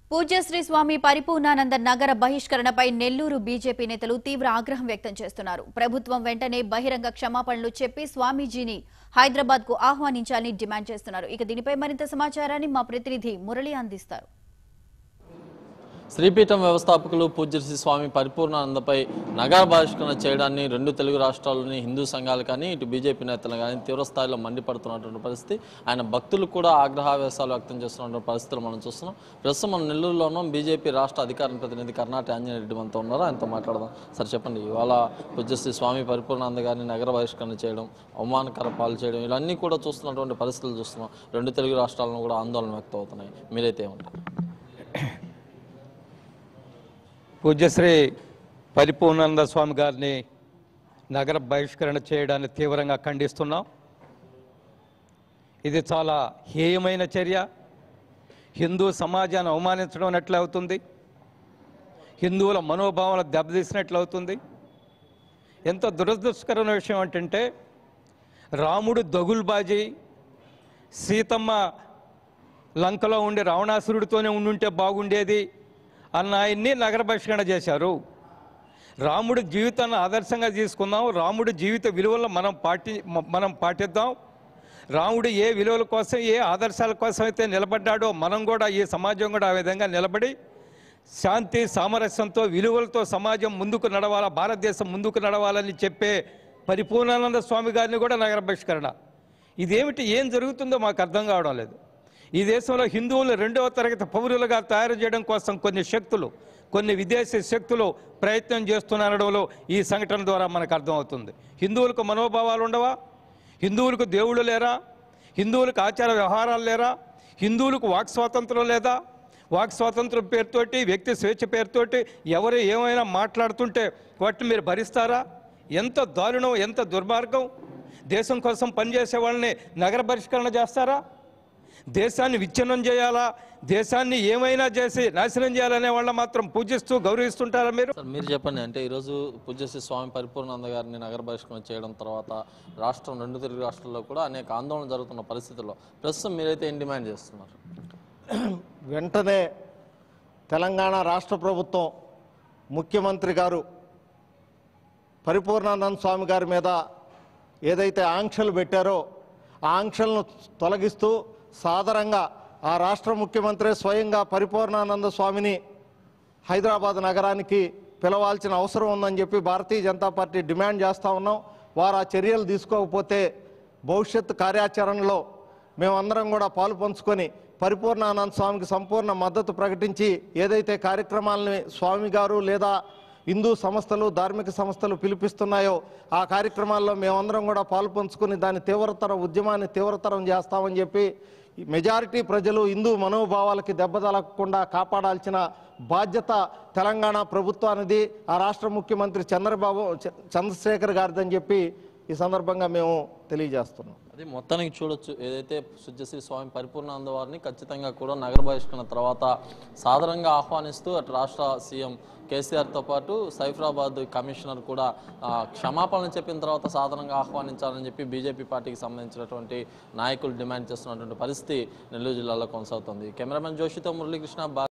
పూజ్యశ్రీ స్వామి పరిపూర్ణానంద నగర బహిష్కరణపై నెల్లూరు బీజేపీ నేతలు తీవ్ర ఆగ్రహం వ్యక్తం చేస్తున్నారు ప్రభుత్వం వెంటనే బహిరంగ క్షమాపణలు చెప్పి స్వామీజీని హైదరాబాద్ కు ఆహ్వానించాలని డిమాండ్ చేస్తున్నారు ఇక దీనిపై మరింత సమాచారాన్ని మా ప్రతినిధి మురళి అందిస్తారు శ్రీపీఠం వ్యవస్థాపకులు పూజ్యశ్రీ స్వామి పరిపూర్ణానందపై నగర బహిష్కరణ చేయడాన్ని రెండు తెలుగు రాష్ట్రాల్లోని హిందూ సంఘాలు కానీ ఇటు బీజేపీ నేతలు కానీ తీవ్రస్థాయిలో మండిపడుతున్నటువంటి పరిస్థితి ఆయన భక్తులు కూడా ఆగ్రహావేశాలు వ్యక్తం చేస్తున్నటువంటి పరిస్థితులు మనం చూస్తున్నాం ప్రస్తుతం మనం నెల్లూరులో ఉన్నాం బీజేపీ రాష్ట్ర అధికార ప్రతినిధి కర్ణాటి ఆంజనేయ రెడ్డి మనతో ఉన్నారు ఆయనతో మాట్లాడదాం సార్ చెప్పండి ఇవాళ పూజ్యశ్రీ స్వామి పరిపూర్ణానంద గారిని నగర బహిష్కరణ చేయడం అవమానకర పాలు చేయడం ఇవన్నీ కూడా చూస్తున్నటువంటి పరిస్థితులు చూస్తున్నాం రెండు తెలుగు రాష్ట్రాలను కూడా ఆందోళన వ్యక్తం అవుతున్నాయి మీరైతే ఏమంటారు పూజ్యశ్రీ పరిపూర్ణానంద స్వామి గారిని నగర బహిష్కరణ చేయడాన్ని తీవ్రంగా ఖండిస్తున్నాం ఇది చాలా హేయమైన చర్య హిందూ సమాజాన్ని అవమానించడం అన్నట్లు అవుతుంది హిందువుల మనోభావాలను దెబ్బతీసినట్లు అవుతుంది ఎంత దురదృష్టకరమైన విషయం ఏంటంటే రాముడు దగుల్బాజీ సీతమ్మ లంకలో ఉండి రావణాసురుడితోనే ఉండుంటే బాగుండేది అన్న ఆయన్ని నగర బహిష్కరణ చేశారు రాముడి జీవితాన్ని ఆదర్శంగా తీసుకుందాం రాముడి జీవిత విలువలను మనం పాటి మ- మనం పాటిద్దాం రాముడు ఏ విలువల కోసం ఏ ఆదర్శాల కోసం అయితే నిలబడ్డాడో మనం కూడా ఈ సమాజం కూడా ఆ విధంగా నిలబడి శాంతి సామరస్యంతో విలువలతో సమాజం ముందుకు నడవాలా భారతదేశం ముందుకు నడవాలని చెప్పే పరిపూర్ణానంద స్వామి గారిని కూడా నగర బహిష్కరణ ఇదేమిటి ఏం జరుగుతుందో మాకు అర్థం కావడం లేదు ఈ దేశంలో హిందువులు రెండవ తరగతి పౌరులుగా తయారు చేయడం కోసం కొన్ని శక్తులు కొన్ని విదేశీ శక్తులు ప్రయత్నం చేస్తున్నారడంలో ఈ సంఘటన ద్వారా మనకు అర్థమవుతుంది హిందువులకు మనోభావాలు ఉండవా హిందువులకు దేవుళ్ళు లేరా హిందువులకు ఆచార వ్యవహారాలు లేరా హిందువులకు వాక్ స్వాతంత్రం లేదా వాక్ స్వాతంత్రం పేరుతోటి వ్యక్తి స్వేచ్ఛ పేరుతోటి ఎవరు ఏమైనా మాట్లాడుతుంటే వాటిని మీరు భరిస్తారా ఎంత దారుణం ఎంత దుర్మార్గం దేశం కోసం పనిచేసే వాళ్ళని నగర బహిష్కరణ చేస్తారా దేశాన్ని విచ్ఛిన్నం చేయాలా దేశాన్ని ఏమైనా చేసి నాశనం చేయాలనే వాళ్ళ మాత్రం పూజిస్తూ గౌరవిస్తుంటారా మీరు సార్ మీరు చెప్పండి అంటే ఈరోజు పూజ్యశ్రీ స్వామి పరిపూర్ణానంద గారిని నగర బహిష్కరణ చేయడం తర్వాత రాష్ట్రం రెండు తెలుగు రాష్ట్రాల్లో కూడా అనేక ఆందోళన జరుగుతున్న పరిస్థితుల్లో ప్రస్తుతం మీరైతే ఏం డిమాండ్ చేస్తున్నారు వెంటనే తెలంగాణ రాష్ట్ర ప్రభుత్వం ముఖ్యమంత్రి గారు పరిపూర్ణానంద స్వామి గారి మీద ఏదైతే ఆంక్షలు పెట్టారో ఆ ఆంక్షలను తొలగిస్తూ సాదరంగా ఆ రాష్ట్ర ముఖ్యమంత్రి స్వయంగా పరిపూర్ణానంద స్వామిని హైదరాబాద్ నగరానికి పిలవాల్సిన అవసరం ఉందని చెప్పి భారతీయ జనతా పార్టీ డిమాండ్ చేస్తూ ఉన్నాం వారు ఆ చర్యలు తీసుకోకపోతే భవిష్యత్ కార్యాచరణలో మేమందరం కూడా పాలు పంచుకొని పరిపూర్ణానంద స్వామికి సంపూర్ణ మద్దతు ప్రకటించి ఏదైతే కార్యక్రమాలని స్వామి గారు లేదా హిందూ సంస్థలు ధార్మిక సంస్థలు పిలిపిస్తున్నాయో ఆ కార్యక్రమాల్లో మేమందరం కూడా పాలు పంచుకొని దాని తీవ్రతర ఉద్యమాన్ని తీవ్రతరం చేస్తామని చెప్పి ఈ మెజారిటీ ప్రజలు హిందూ మనోభావాలకి దెబ్బతలగకుండా కాపాడాల్సిన బాధ్యత తెలంగాణ ప్రభుత్వానిది ఆ రాష్ట్ర ముఖ్యమంత్రి చంద్రబాబు చ- చంద్రశేఖర్ గారిదని చెప్పి ఈ సందర్భంగా మేము తెలియజేస్తున్నాం అది మొత్తానికి చూడొచ్చు ఏదైతే సుజ్జశ్రీ స్వామి పరిపూర్ణానంద వారిని ఖచ్చితంగా కూడా నగర బహిష్కరణ తర్వాత సాధారణంగా ఆహ్వానిస్తూ అటు రాష్ట్ర సీఎం కేసీఆర్తో పాటు సైఫరాబాద్ కమిషనర్ కూడా ఆ, క్షమాపణలు చెప్పిన తర్వాత సాధారణంగా ఆహ్వానించాలని చెప్పి బీజేపీ పార్టీకి సంబంధించినటువంటి నాయకులు డిమాండ్ చేస్తున్నటువంటి పరిస్థితి నెల్లూరు జిల్లాలో కొనసాగుతుంది కెమెరామెన్ జోషితో మురళీకృష్ణ బా